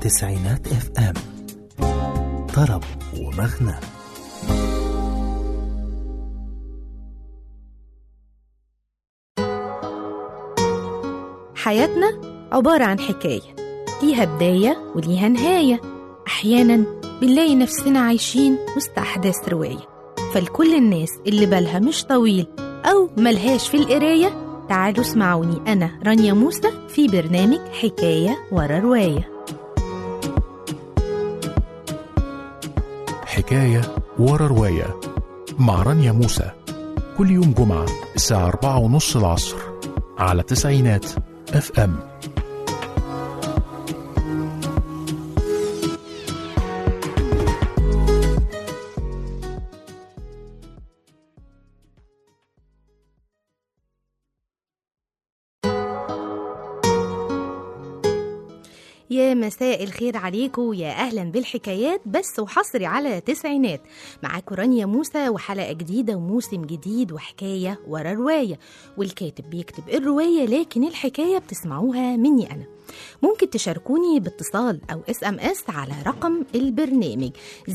تسعينات اف ام طرب ومغنى حياتنا عبارة عن حكاية ليها بداية وليها نهاية أحيانا بنلاقي نفسنا عايشين وسط أحداث رواية فلكل الناس اللي بالها مش طويل أو ملهاش في القراية تعالوا اسمعوني أنا رانيا موسى في برنامج حكاية ورا رواية حكاية ورا رواية مع رانيا موسى كل يوم جمعة الساعة أربعة ونص العصر على تسعينات اف ام يا مساء الخير عليكم يا اهلا بالحكايات بس وحصري على تسعينات معاكم رانيا موسى وحلقه جديده وموسم جديد وحكايه ورا روايه والكاتب بيكتب الروايه لكن الحكايه بتسمعوها مني انا ممكن تشاركوني باتصال او اس ام اس على رقم البرنامج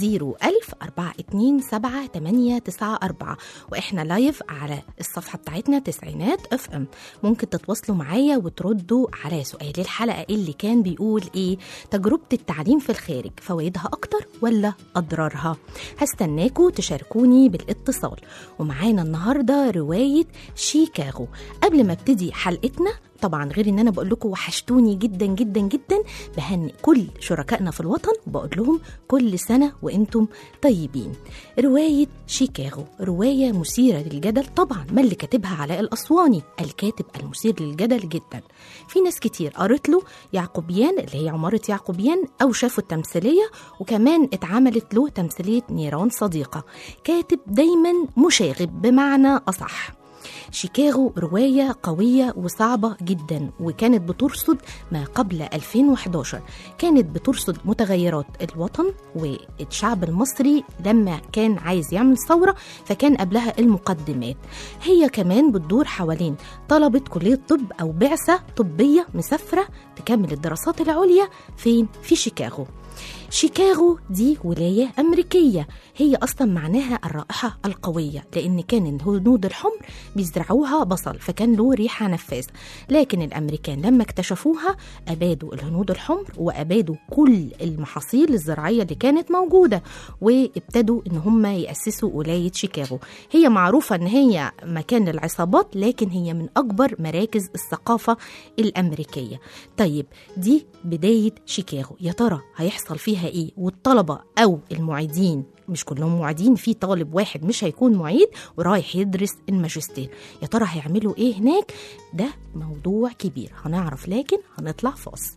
010427894 واحنا لايف على الصفحه بتاعتنا تسعينات اف ام ممكن تتواصلوا معايا وتردوا على سؤال الحلقه اللي كان بيقول ايه تجربه التعليم في الخارج فوائدها اكتر ولا اضرارها هستناكوا تشاركوني بالاتصال ومعانا النهارده روايه شيكاغو قبل ما ابتدي حلقتنا طبعا غير ان انا بقول لكم وحشتوني جدا جدا جدا بهنئ كل شركائنا في الوطن وبقول لهم كل سنه وانتم طيبين روايه شيكاغو روايه مثيره للجدل طبعا ما اللي كاتبها علاء الاسواني الكاتب المثير للجدل جدا في ناس كتير قرت له يعقوبيان اللي هي عماره يعقوبيان او شافوا التمثيليه وكمان اتعملت له تمثيليه نيران صديقه كاتب دايما مشاغب بمعنى اصح شيكاغو رواية قوية وصعبة جدا وكانت بترصد ما قبل 2011 كانت بترصد متغيرات الوطن والشعب المصري لما كان عايز يعمل ثورة فكان قبلها المقدمات هي كمان بتدور حوالين طلبة كلية طب أو بعثة طبية مسافرة تكمل الدراسات العليا فين؟ في شيكاغو شيكاغو دي ولاية أمريكية هي أصلا معناها الرائحة القوية لأن كان الهنود الحمر بيزرعوها بصل فكان له ريحة نفاذة لكن الأمريكان لما اكتشفوها أبادوا الهنود الحمر وأبادوا كل المحاصيل الزراعية اللي كانت موجودة وابتدوا إن هم يأسسوا ولاية شيكاغو هي معروفة إن هي مكان للعصابات لكن هي من أكبر مراكز الثقافة الأمريكية طيب دي بداية شيكاغو يا ترى هيحصل فيها إيه والطلبة أو المعيدين مش كلهم معيدين في طالب واحد مش هيكون معيد ورايح يدرس الماجستير يا ترى هيعملوا ايه هناك ده موضوع كبير هنعرف لكن هنطلع فاصل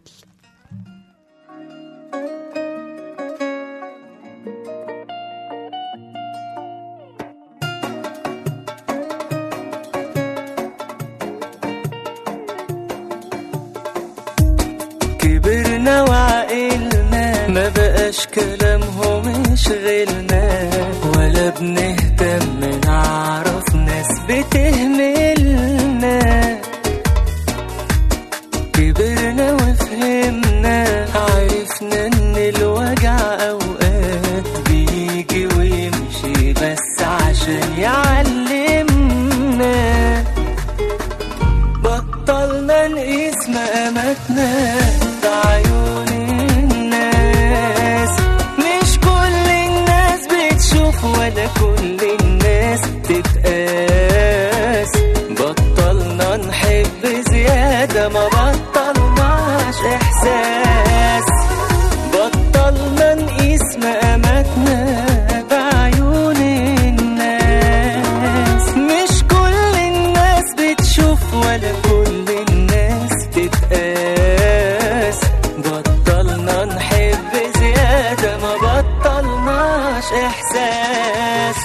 كبرنا وعقلنا ما بقاش كلامهم يشغلنا ولا بنهتم نعرف ناس بتهملنا كبرنا وفهمنا عرفنا ان الوجع اوقات بيجي ويمشي بس عشان يعلمنا بطلنا نقيس مقاماتنا بعيون الناس مش كل الناس بتشوف ولا كل الناس تتقاس بطلنا نحب زيادة ما بطلناش إحساس بطلنا نقيس مقاماتنا بعيون الناس مش كل الناس بتشوف ولا كل الناس تتقاس بطلنا نحب زيادة ما بطلناش إحساس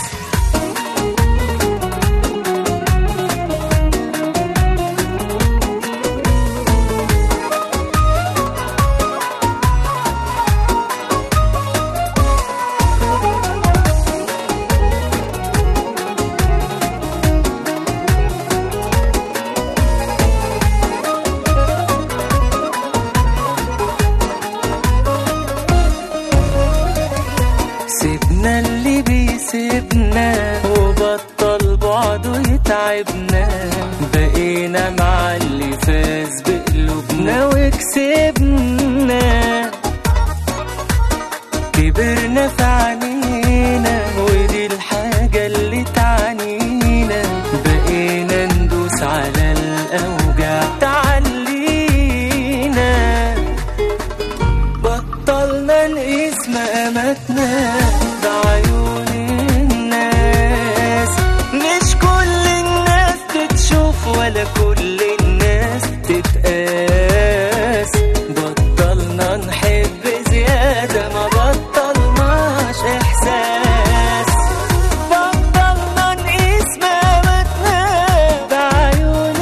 تعبنا بقينا مع اللي فاز بقلوبنا وكسبنا كبرنا في عينينا ودي الحاجة اللي تعنينا بقينا ندوس على الأوجع تعلينا بطلنا نقيس مقاماتنا بعيون الناس مش كل الناس بتشوف ولا كل الناس تتقاس بطلنا نحب زيادة ما بطلناش إحساس بطلنا نقيس مقاماتنا بعيون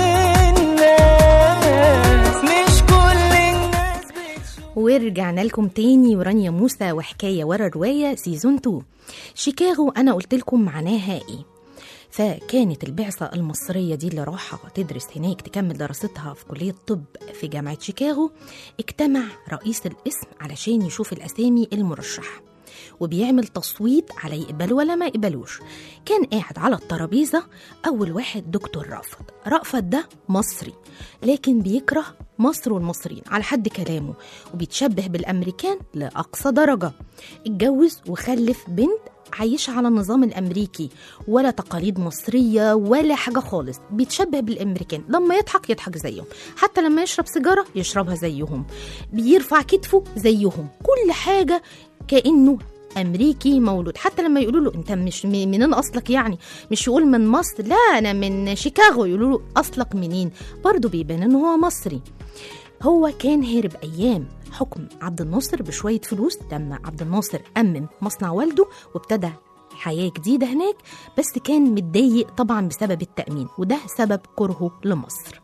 الناس مش كل الناس بتشوف ورجعنا لكم تاني ورانيا موسى وحكايه ورا روايه سيزون 2 شيكاغو انا قلت لكم معناها ايه فكانت البعثة المصرية دي اللي راحة تدرس هناك تكمل دراستها في كلية طب في جامعة شيكاغو اجتمع رئيس القسم علشان يشوف الأسامي المرشحة وبيعمل تصويت على يقبل ولا ما يقبلوش كان قاعد على الترابيزة أول واحد دكتور رأفت رأفت ده مصري لكن بيكره مصر والمصريين على حد كلامه وبيتشبه بالأمريكان لأقصى درجة اتجوز وخلف بنت عايشة على النظام الأمريكي ولا تقاليد مصرية ولا حاجة خالص بيتشبه بالأمريكان لما يضحك يضحك زيهم حتى لما يشرب سيجارة يشربها زيهم بيرفع كتفه زيهم كل حاجة كأنه امريكي مولود حتى لما يقولوا له انت مش م- منين اصلك يعني مش يقول من مصر لا انا من شيكاغو يقولوا له اصلك منين برضه بيبان ان هو مصري هو كان هرب ايام حكم عبد الناصر بشويه فلوس لما عبد الناصر امم مصنع والده وابتدى حياه جديده هناك بس كان متضايق طبعا بسبب التامين وده سبب كرهه لمصر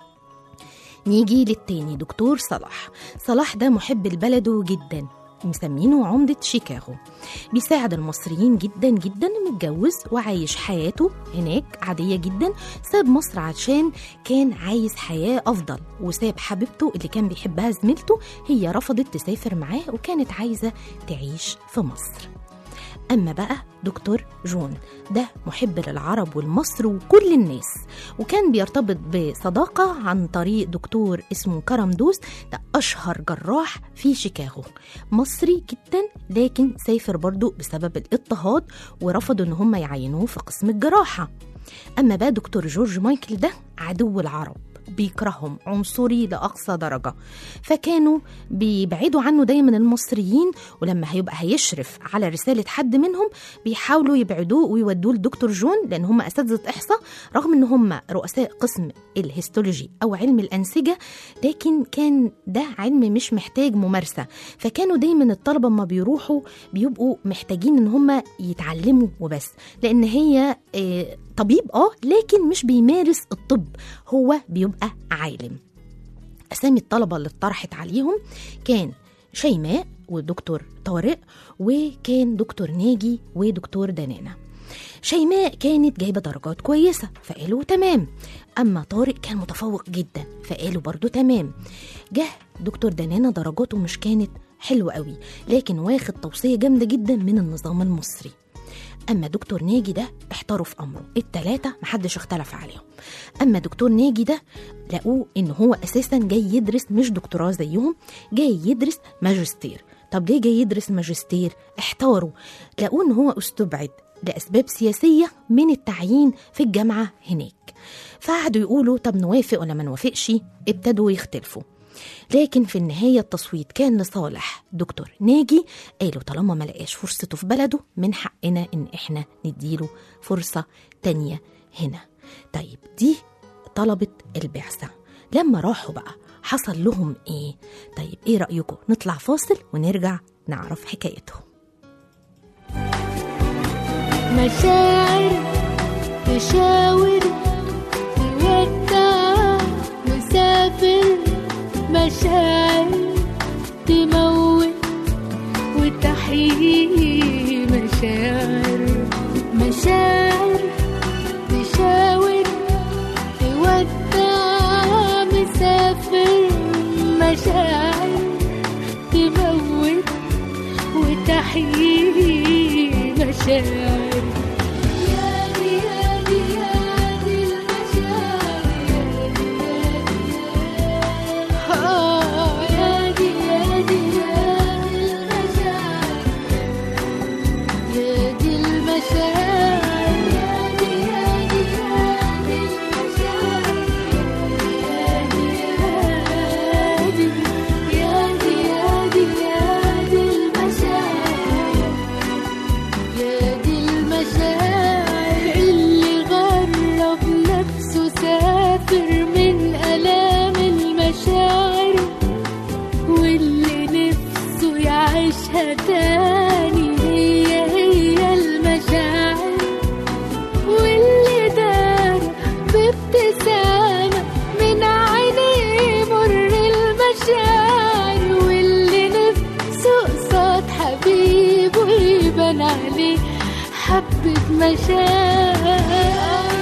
نيجي للتاني دكتور صلاح صلاح ده محب لبلده جدا مسمينه عمدة شيكاغو بيساعد المصريين جدا جدا متجوز وعايش حياته هناك عادية جدا ساب مصر عشان كان عايز حياة أفضل وساب حبيبته اللي كان بيحبها زميلته هي رفضت تسافر معاه وكانت عايزة تعيش في مصر أما بقى دكتور جون ده محب للعرب والمصر وكل الناس وكان بيرتبط بصداقة عن طريق دكتور اسمه كرم دوس ده أشهر جراح في شيكاغو مصري جدا لكن سافر برضو بسبب الاضطهاد ورفضوا إن هم يعينوه في قسم الجراحة أما بقى دكتور جورج مايكل ده عدو العرب بيكرههم عنصري لأقصى درجة فكانوا بيبعدوا عنه دايما المصريين ولما هيبقى هيشرف على رسالة حد منهم بيحاولوا يبعدوه ويودوه لدكتور جون لأن هم أساتذة إحصاء رغم إن هم رؤساء قسم الهيستولوجي أو علم الأنسجة لكن كان ده علم مش محتاج ممارسة فكانوا دايما الطلبة ما بيروحوا بيبقوا محتاجين إن هم يتعلموا وبس لأن هي آه، طبيب اه لكن مش بيمارس الطب هو بيبقى عالم اسامي الطلبه اللي اتطرحت عليهم كان شيماء ودكتور طارق وكان دكتور ناجي ودكتور دنانه شيماء كانت جايبه درجات كويسه فقالوا تمام اما طارق كان متفوق جدا فقالوا برضو تمام جه دكتور دنانه درجاته مش كانت حلوه قوي لكن واخد توصيه جامده جدا من النظام المصري اما دكتور ناجي ده احتاروا في امره التلاته محدش اختلف عليهم اما دكتور ناجي ده لقوه ان هو اساسا جاي يدرس مش دكتوراه زيهم جاي يدرس ماجستير طب ليه جاي يدرس ماجستير احتاروا لقوه ان هو استبعد لاسباب سياسيه من التعيين في الجامعه هناك فقعدوا يقولوا طب نوافق ولا ما نوافقش ابتدوا يختلفوا لكن في النهاية التصويت كان لصالح دكتور ناجي قالوا طالما ما لقاش فرصته في بلده من حقنا ان احنا نديله فرصة تانية هنا طيب دي طلبة البعثة لما راحوا بقى حصل لهم ايه طيب ايه رأيكم نطلع فاصل ونرجع نعرف حكايتهم مشاعر تشاور تودع مسافر مشاعر تموت وتحيي مشاعر مشاعر تشاور تودع مسافر مشاعر تموت وتحيي مشاعر يا دي يا دي يا دي حبة مشاعر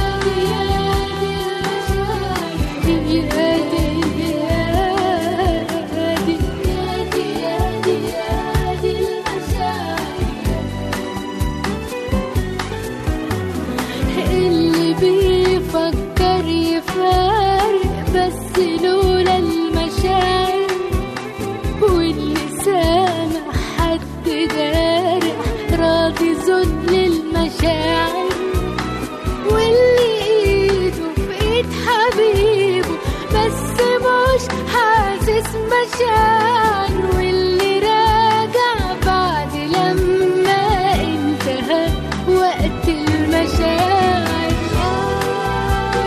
اللي بيفكر يفارق بس لولا المشاعر واللي سامع حد جارح راضي ذل المشاعر واللي ايده في ايد حبيبه بس مش حاسس مشاعر واللي راجع بعد لما انتهى وقت المشاعر آه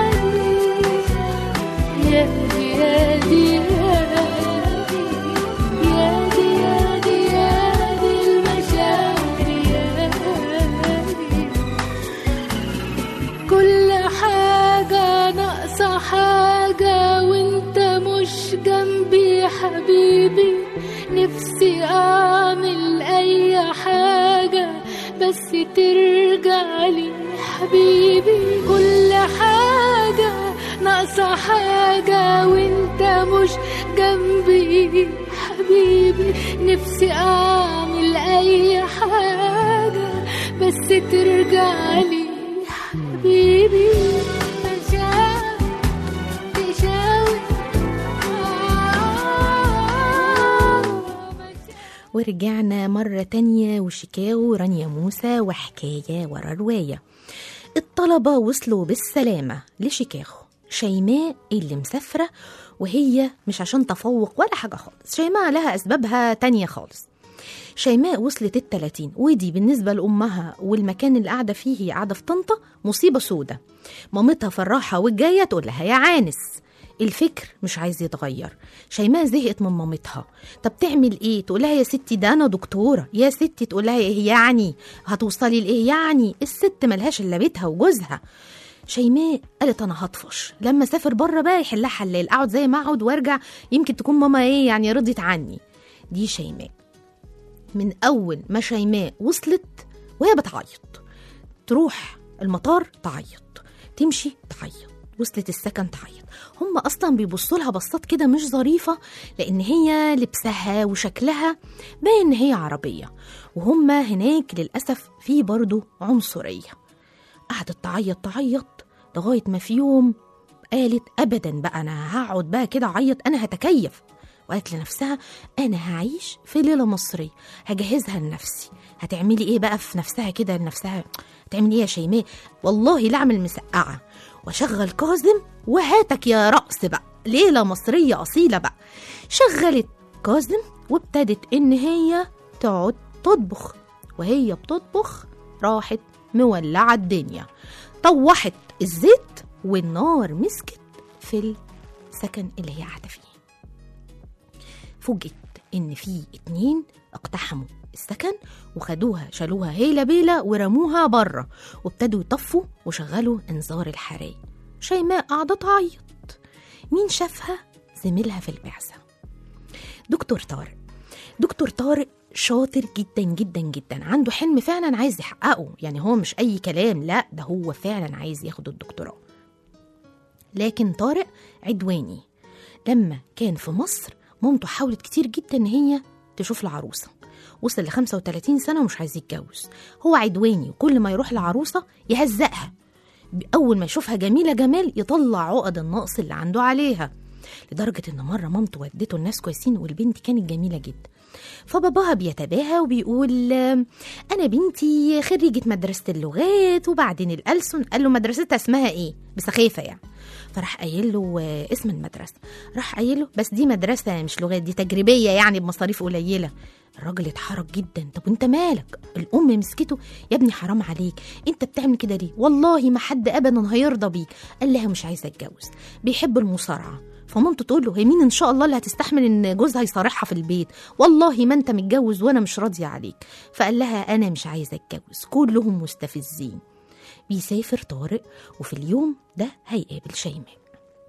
يا دي يا دي يا دي يا دي يا دي يا دي المشاعر يا دي كل حاجة ناقصة حاجة وانت مش جنبي حبيبي نفسي اعمل اي حاجة بس ترجع لي حبيبي كل حاجة ناقصة حاجة وانت مش جنبي حبيبي نفسي اعمل اي حاجة بس ترجع لي حبيبي مشاعر تشاور ورجعنا مرة تانية وشيكاغو رانيا موسى وحكاية ورا رواية الطلبة وصلوا بالسلامة لشيكاغو شيماء اللي مسافرة وهي مش عشان تفوق ولا حاجة خالص شيماء لها أسبابها تانية خالص شيماء وصلت التلاتين ودي بالنسبة لأمها والمكان اللي قاعدة فيه هي قاعدة في طنطا مصيبة سودة مامتها في الراحة والجاية تقول لها يا عانس الفكر مش عايز يتغير شيماء زهقت من مامتها طب تعمل ايه تقول لها يا ستي ده انا دكتوره يا ستي تقول لها ايه يعني هتوصلي لايه يعني الست ملهاش الا بيتها وجوزها شيماء قالت انا هطفش لما اسافر بره بقى يحلها حلال اقعد زي ما اقعد وارجع يمكن تكون ماما ايه يعني رضيت عني دي شيماء من اول ما شيماء وصلت وهي بتعيط تروح المطار تعيط تمشي تعيط وصلت السكن تعيط هم اصلا بيبصوا لها بصات كده مش ظريفه لان هي لبسها وشكلها باين ان هي عربيه وهم هناك للاسف في برضه عنصريه قعدت تعيط تعيط لغايه ما في يوم قالت ابدا بقى انا هقعد بقى كده اعيط انا هتكيف وقالت لنفسها انا هعيش في ليله مصريه هجهزها لنفسي هتعملي ايه بقى في نفسها كده لنفسها هتعملي ايه يا شيماء والله لا اعمل مسقعه واشغل كاظم وهاتك يا رأس بقى ليله مصريه اصيله بقى شغلت كاظم وابتدت ان هي تقعد تطبخ وهي بتطبخ راحت مولعه الدنيا طوحت الزيت والنار مسكت في السكن اللي هي قاعده فيه فوجئت ان في اتنين اقتحموا السكن وخدوها شالوها هيلة بيلة ورموها بره وابتدوا يطفوا وشغلوا انذار الحرايق شيماء قاعدة تعيط مين شافها زميلها في البعثة دكتور طارق دكتور طارق شاطر جدا جدا جدا عنده حلم فعلا عايز يحققه يعني هو مش اي كلام لا ده هو فعلا عايز ياخد الدكتوراه لكن طارق عدواني لما كان في مصر مامته حاولت كتير جدا ان هي تشوف له عروسه وصل ل 35 سنه ومش عايز يتجوز هو عدواني وكل ما يروح لعروسه يهزقها اول ما يشوفها جميله جمال يطلع عقد النقص اللي عنده عليها لدرجه ان مره مامته ودته الناس كويسين والبنت كانت جميله جدا فباباها بيتباهى وبيقول آم، انا بنتي خريجه مدرسه اللغات وبعدين الألسن قال له مدرستها اسمها ايه بسخيفه يعني فراح قايل له آه، اسم المدرسه راح قايل له بس دي مدرسه مش لغات دي تجريبيه يعني بمصاريف قليله الراجل اتحرك جدا طب وانت مالك الام مسكته يا ابني حرام عليك انت بتعمل كده ليه والله ما حد ابدا هيرضى بيك قال لها مش عايزه اتجوز بيحب المصارعه فمامته تقول له هي مين ان شاء الله اللي هتستحمل ان جوزها يصارحها في البيت والله ما انت متجوز وانا مش راضيه عليك فقال لها انا مش عايزه اتجوز كلهم مستفزين بيسافر طارق وفي اليوم ده هيقابل شيماء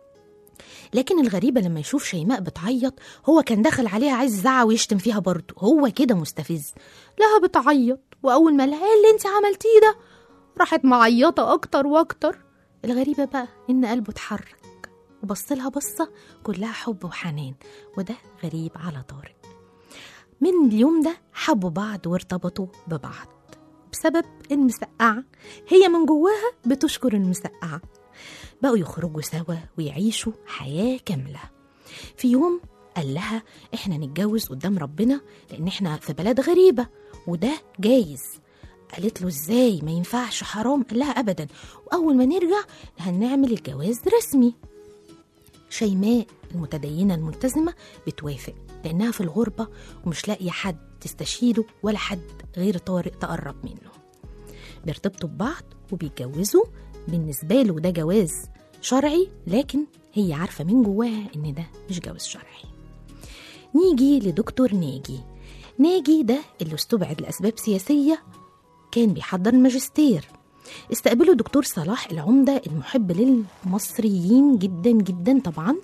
لكن الغريبة لما يشوف شيماء بتعيط هو كان دخل عليها عايز يزعق ويشتم فيها برضه هو كده مستفز لها بتعيط واول ما لها "إيه اللي انت عملتيه ده راحت معيطه اكتر واكتر الغريبه بقى ان قلبه اتحرك وبص لها بصه كلها حب وحنان وده غريب على طارق من اليوم ده حبوا بعض وارتبطوا ببعض بسبب المسقعة هي من جواها بتشكر المسقعة بقوا يخرجوا سوا ويعيشوا حياة كاملة في يوم قال لها احنا نتجوز قدام ربنا لان احنا في بلد غريبة وده جايز قالت له ازاي ما ينفعش حرام قال لها ابدا واول ما نرجع هنعمل الجواز رسمي شيماء المتدينة الملتزمة بتوافق لأنها في الغربة ومش لاقية حد تستشيره ولا حد غير طارق تقرب منه بيرتبطوا ببعض وبيتجوزوا بالنسبة له ده جواز شرعي لكن هي عارفة من جواها إن ده مش جواز شرعي نيجي لدكتور ناجي ناجي ده اللي استبعد لأسباب سياسية كان بيحضر الماجستير استقبله دكتور صلاح العمدة المحب للمصريين جدا جدا طبعا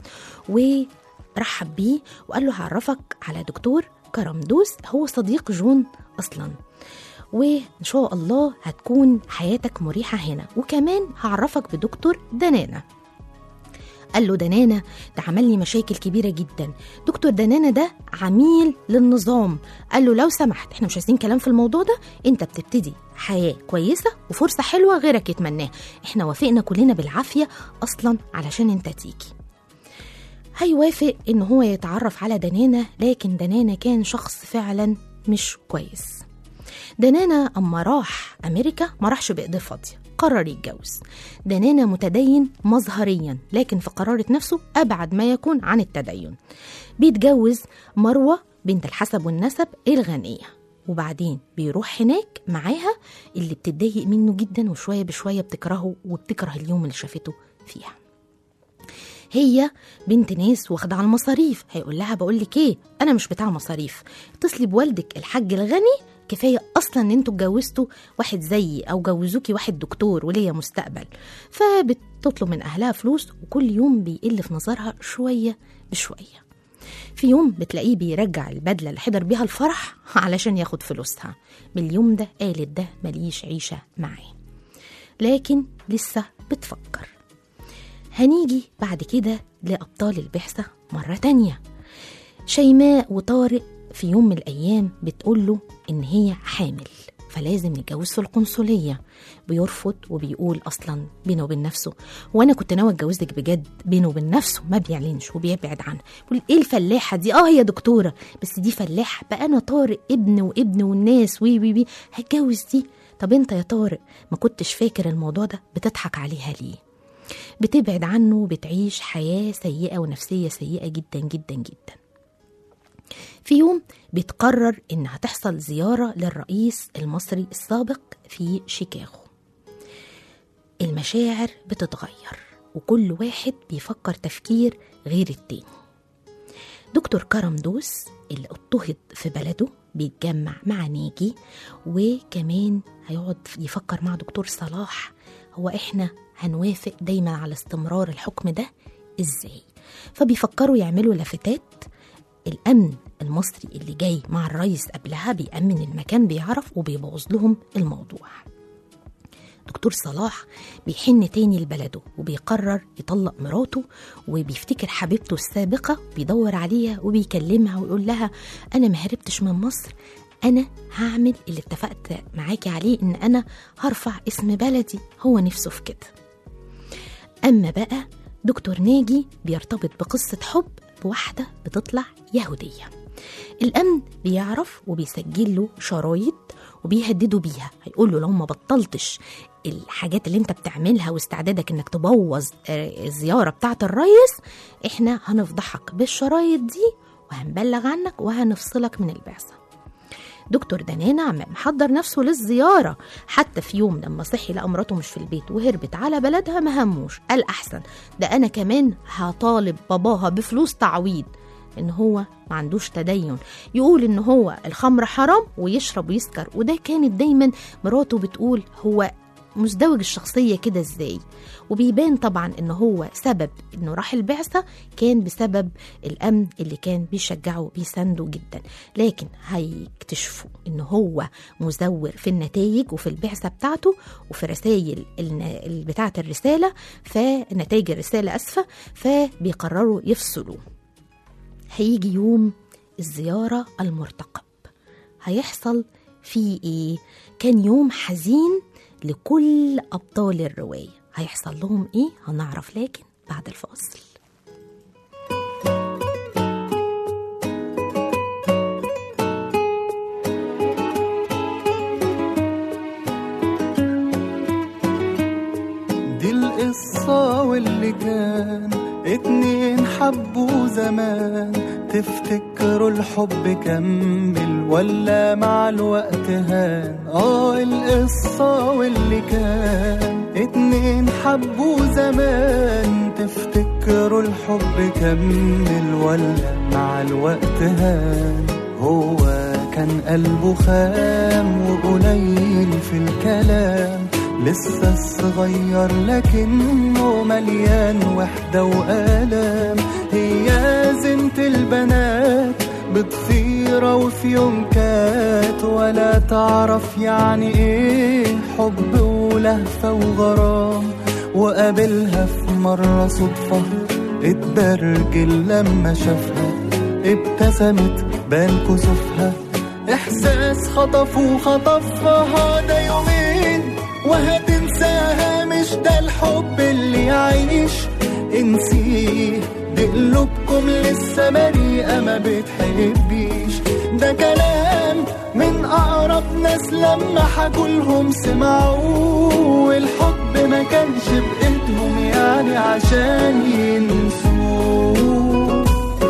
ورحب بيه وقال له هعرفك على دكتور كرمدوس هو صديق جون أصلا وإن شاء الله هتكون حياتك مريحة هنا وكمان هعرفك بدكتور دنانة قال له دنانة ده عمل لي مشاكل كبيرة جدا دكتور دنانة ده عميل للنظام قال له لو سمحت احنا مش عايزين كلام في الموضوع ده انت بتبتدي حياة كويسة وفرصة حلوة غيرك يتمناها احنا وافقنا كلنا بالعافية اصلا علشان انت تيجي هيوافق ان هو يتعرف على دنانة لكن دنانة كان شخص فعلا مش كويس دنانة أما راح أمريكا ما راحش بإيديه فاضية قرر يتجوز دنانة متدين مظهريا لكن في قرارة نفسه أبعد ما يكون عن التدين بيتجوز مروة بنت الحسب والنسب الغنية وبعدين بيروح هناك معاها اللي بتتضايق منه جدا وشوية بشوية بتكرهه وبتكره اليوم اللي شافته فيها هي بنت ناس واخدة على المصاريف هيقول لها بقول لك ايه انا مش بتاع مصاريف اتصلي بوالدك الحاج الغني كفايه اصلا ان انتوا اتجوزتوا واحد زيي او جوزوكي واحد دكتور وليا مستقبل فبتطلب من اهلها فلوس وكل يوم بيقل في نظرها شويه بشويه في يوم بتلاقيه بيرجع البدله اللي حضر بيها الفرح علشان ياخد فلوسها من اليوم ده قالت ده مليش عيشه معاه لكن لسه بتفكر هنيجي بعد كده لأبطال البعثة مرة تانية شيماء وطارق في يوم من الأيام بتقول له إن هي حامل فلازم نتجوز في القنصلية بيرفض وبيقول أصلا بينه وبين نفسه وأنا كنت ناوي أتجوزك بجد بينه وبين نفسه ما بيعلنش وبيبعد عنها بيقول إيه الفلاحة دي آه هي دكتورة بس دي فلاحة بقى أنا طارق ابن وابن والناس وي وي وي هتجوز دي طب أنت يا طارق ما كنتش فاكر الموضوع ده بتضحك عليها ليه بتبعد عنه وبتعيش حياة سيئة ونفسية سيئة جدا جدا جدا في يوم بتقرر إنها تحصل زيارة للرئيس المصري السابق في شيكاغو المشاعر بتتغير وكل واحد بيفكر تفكير غير التاني دكتور كرم دوس اللي اضطهد في بلده بيتجمع مع ناجي وكمان هيقعد يفكر مع دكتور صلاح هو احنا هنوافق دايما على استمرار الحكم ده ازاي فبيفكروا يعملوا لافتات الامن المصري اللي جاي مع الرئيس قبلها بيأمن المكان بيعرف وبيبوظ لهم الموضوع دكتور صلاح بيحن تاني لبلده وبيقرر يطلق مراته وبيفتكر حبيبته السابقة بيدور عليها وبيكلمها ويقول لها أنا ما هربتش من مصر أنا هعمل اللي اتفقت معاكي عليه إن أنا هرفع اسم بلدي هو نفسه في كده أما بقى دكتور ناجي بيرتبط بقصة حب بواحدة بتطلع يهودية الأمن بيعرف وبيسجل له شرايط وبيهددوا بيها هيقول له لو ما بطلتش الحاجات اللي انت بتعملها واستعدادك انك تبوظ آه، الزيارة بتاعة الريس احنا هنفضحك بالشرايط دي وهنبلغ عنك وهنفصلك من البعثة دكتور دنانا عم محضر نفسه للزيارة حتى في يوم لما صحي لقى مراته مش في البيت وهربت على بلدها ما هموش قال أحسن ده أنا كمان هطالب باباها بفلوس تعويض إن هو ما عندوش تدين يقول إن هو الخمر حرام ويشرب ويسكر وده كانت دايما مراته بتقول هو مزدوج الشخصية كده ازاي وبيبان طبعا ان هو سبب انه راح البعثة كان بسبب الامن اللي كان بيشجعه بيسانده جدا لكن هيكتشفوا ان هو مزور في النتائج وفي البعثة بتاعته وفي رسائل الن- بتاعة الرسالة فنتائج الرسالة اسفة فبيقرروا يفصلوه هيجي يوم الزيارة المرتقب هيحصل فيه ايه كان يوم حزين لكل أبطال الرواية هيحصل لهم ايه هنعرف لكن بعد الفاصل دي القصة واللي كان اتنين حبوا زمان تفتكروا الحب كمل ولا مع الوقت هان اه القصة واللي كان اتنين حبوا زمان تفتكروا الحب كمل ولا مع الوقت هان هو كان قلبه خام وقليل في الكلام لسه صغير لكنه مليان وحدة وآلام هي زنت البنات بتطيرة وفي يوم كات ولا تعرف يعني ايه حب ولهفة وغرام وقابلها في مرة صدفة اتبرجل لما شافها ابتسمت بان كسوفها احساس خطف وخطفها ده يومين وهتنساها مش ده الحب اللي يعيش انسيه دي قلوبكم لسه بريئة ما بتحبيش ده كلام من أقرب ناس لما حكولهم سمعوه الحب ما كانش بإيدهم يعني عشان ينسوه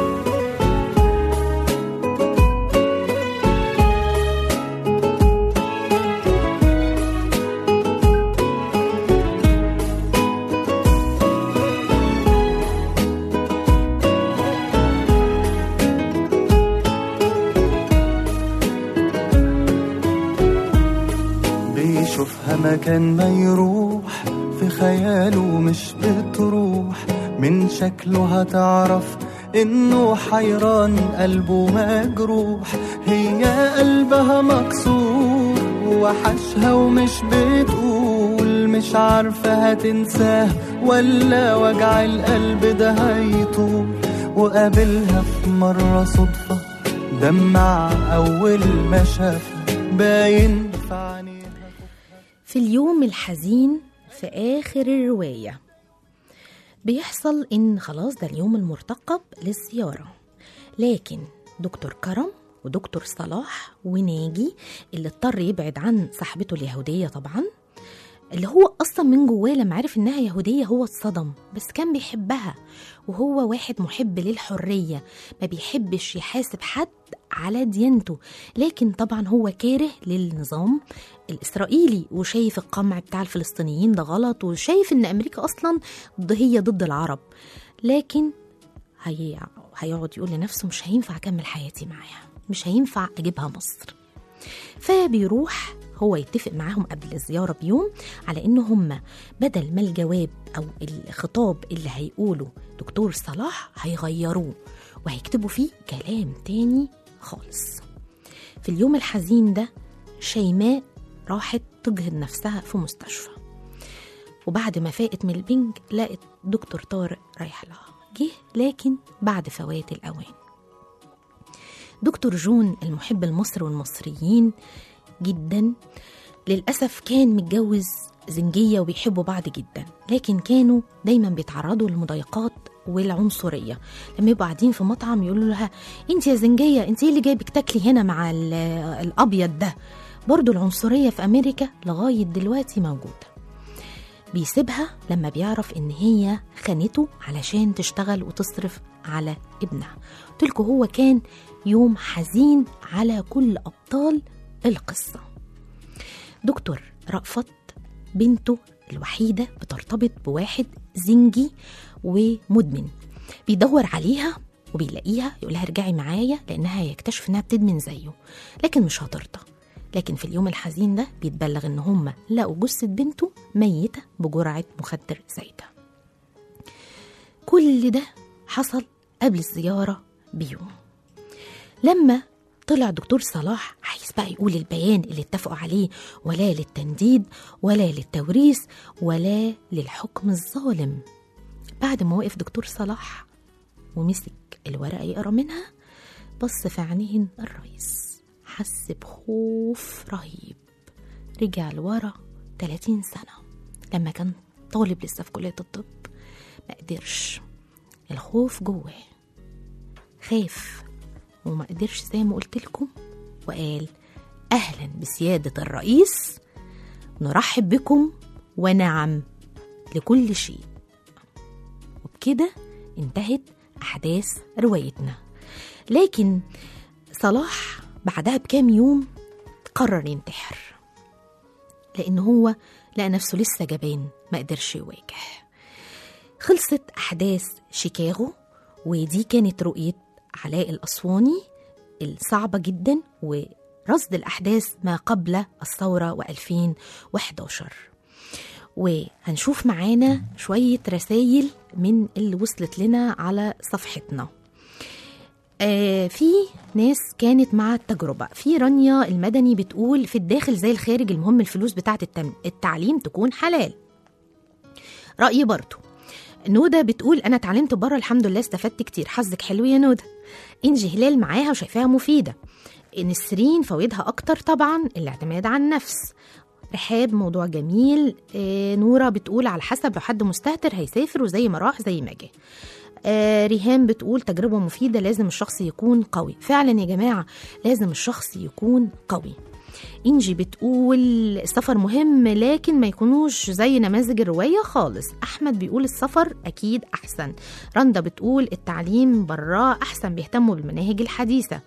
بيشوفها مكان ما يروح في خياله مش بتروح من شكله هتعرف انه حيران قلبه مجروح هي قلبها مكسور وحشها ومش بتقول مش عارفة هتنساه ولا وجع القلب ده هيطول وقابلها في مرة صدفة دمع أول ما شافها باين في عينيها في اليوم الحزين في آخر الرواية بيحصل إن خلاص ده اليوم المرتقب للزيارة لكن دكتور كرم ودكتور صلاح وناجي اللي اضطر يبعد عن صاحبته اليهودية طبعا اللي هو اصلا من جواه لما عرف انها يهوديه هو اتصدم بس كان بيحبها وهو واحد محب للحريه ما بيحبش يحاسب حد على ديانته لكن طبعا هو كاره للنظام الاسرائيلي وشايف القمع بتاع الفلسطينيين ده غلط وشايف ان امريكا اصلا ضد- هي ضد العرب لكن هي هيقعد يقول لنفسه مش هينفع اكمل حياتي معاها مش هينفع اجيبها مصر فبيروح هو يتفق معاهم قبل الزيارة بيوم على إن هم بدل ما الجواب أو الخطاب اللي هيقوله دكتور صلاح هيغيروه وهيكتبوا فيه كلام تاني خالص في اليوم الحزين ده شيماء راحت تجهد نفسها في مستشفى وبعد ما فاقت من البنج لقت دكتور طارق رايح لها جه لكن بعد فوات الأوان دكتور جون المحب لمصر والمصريين جدا للأسف كان متجوز زنجية وبيحبوا بعض جدا لكن كانوا دايما بيتعرضوا للمضايقات والعنصرية لما يبقوا قاعدين في مطعم يقولوا لها انت يا زنجية انت ايه اللي جايبك تاكلي هنا مع ال- الأبيض ده برضو العنصرية في أمريكا لغاية دلوقتي موجودة بيسيبها لما بيعرف ان هي خانته علشان تشتغل وتصرف على ابنها قلتلكوا هو كان يوم حزين على كل ابطال القصه دكتور رأفت بنته الوحيده بترتبط بواحد زنجي ومدمن بيدور عليها وبيلاقيها يقول لها ارجعي معايا لانها يكتشف انها بتدمن زيه لكن مش هترضى لكن في اليوم الحزين ده بيتبلغ ان هم لقوا جثة بنته ميتة بجرعة مخدر زايدة كل ده حصل قبل الزيارة بيوم لما طلع دكتور صلاح عايز بقى يقول البيان اللي اتفقوا عليه ولا للتنديد ولا للتوريث ولا للحكم الظالم بعد ما وقف دكتور صلاح ومسك الورقة يقرا منها بص في عينين الرئيس حس بخوف رهيب رجع لورا 30 سنة لما كان طالب لسه في كلية الطب ما قدرش الخوف جواه خاف وما قدرش زي ما قلت لكم وقال أهلا بسيادة الرئيس نرحب بكم ونعم لكل شيء وبكده انتهت أحداث روايتنا لكن صلاح بعدها بكام يوم قرر ينتحر لأن هو لقى نفسه لسه جبان ما قدرش يواجه خلصت أحداث شيكاغو ودي كانت رؤية علاء الأسواني الصعبة جدا ورصد الأحداث ما قبل الثورة و2011 وهنشوف معانا شوية رسائل من اللي وصلت لنا على صفحتنا آه في ناس كانت مع التجربة في رانيا المدني بتقول في الداخل زي الخارج المهم الفلوس بتاعة التم- التعليم تكون حلال رأيي برضو نودة بتقول أنا اتعلمت بره الحمد لله استفدت كتير حظك حلو يا نودة إنجي هلال معاها وشايفاها مفيدة نسرين فوائدها أكتر طبعا الاعتماد على النفس رحاب موضوع جميل آه نورة بتقول على حسب لو حد مستهتر هيسافر وزي ما راح زي ما جه آه ريهام بتقول تجربة مفيدة لازم الشخص يكون قوي فعلا يا جماعة لازم الشخص يكون قوي إنجي بتقول السفر مهم لكن ما يكونوش زي نماذج الرواية خالص أحمد بيقول السفر أكيد أحسن رندا بتقول التعليم براه أحسن بيهتموا بالمناهج الحديثة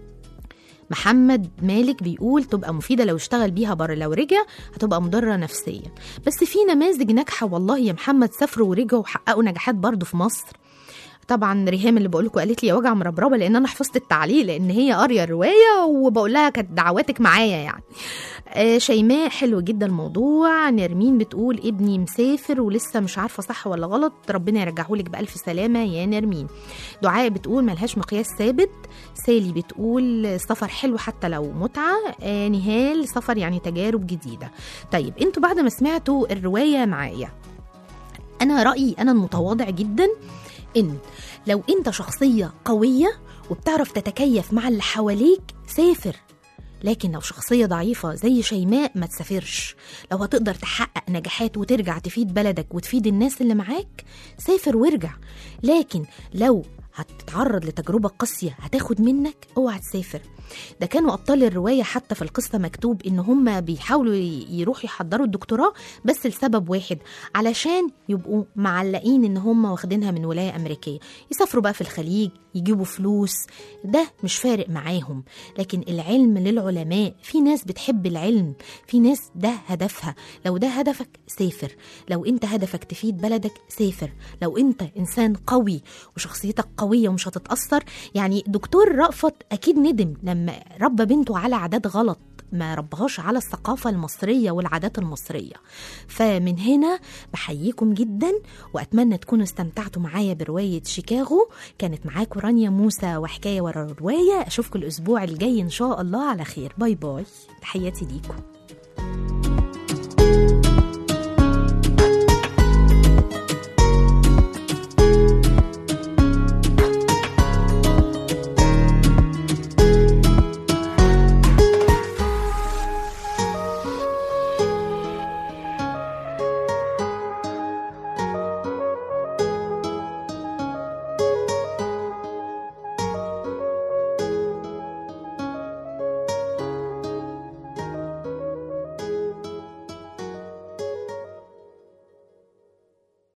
محمد مالك بيقول تبقى مفيدة لو اشتغل بيها بره لو رجع هتبقى مضرة نفسيا بس في نماذج ناجحة والله يا محمد سافروا ورجعوا وحققوا نجاحات برضه في مصر طبعا ريهام اللي بقول لكم قالت لي يا وجع مربربه لان انا حفظت التعليق لان هي قاريه الروايه وبقول لها كانت دعواتك معايا يعني آه شيماء حلو جدا الموضوع نرمين بتقول ابني مسافر ولسه مش عارفه صح ولا غلط ربنا يرجعه لك بالف سلامه يا نرمين دعاء بتقول ملهاش مقياس ثابت سالي بتقول السفر حلو حتى لو متعه آه نهال سفر يعني تجارب جديده طيب انتوا بعد ما سمعتوا الروايه معايا انا رايي انا المتواضع جدا ان لو انت شخصيه قويه وبتعرف تتكيف مع اللي حواليك سافر لكن لو شخصية ضعيفة زي شيماء ما تسافرش لو هتقدر تحقق نجاحات وترجع تفيد بلدك وتفيد الناس اللي معاك سافر وارجع لكن لو هتتعرض لتجربة قاسية هتاخد منك اوعى تسافر ده كانوا أبطال الرواية حتى في القصة مكتوب إن هم بيحاولوا ي- يروحوا يحضروا الدكتوراه بس لسبب واحد علشان يبقوا معلقين إن هم واخدينها من ولاية أمريكية يسافروا بقى في الخليج يجيبوا فلوس ده مش فارق معاهم لكن العلم للعلماء في ناس بتحب العلم في ناس ده هدفها لو ده هدفك سافر لو انت هدفك تفيد بلدك سافر لو انت انسان قوي وشخصيتك قويه ومش هتتاثر يعني دكتور رأفت اكيد ندم لما ربى بنته على عادات غلط ما ربهاش على الثقافة المصرية والعادات المصرية فمن هنا بحييكم جدا وأتمنى تكونوا استمتعتوا معايا برواية شيكاغو كانت معاكم رانيا موسى وحكاية ورا الرواية أشوفكم الأسبوع الجاي إن شاء الله على خير باي باي تحياتي ليكم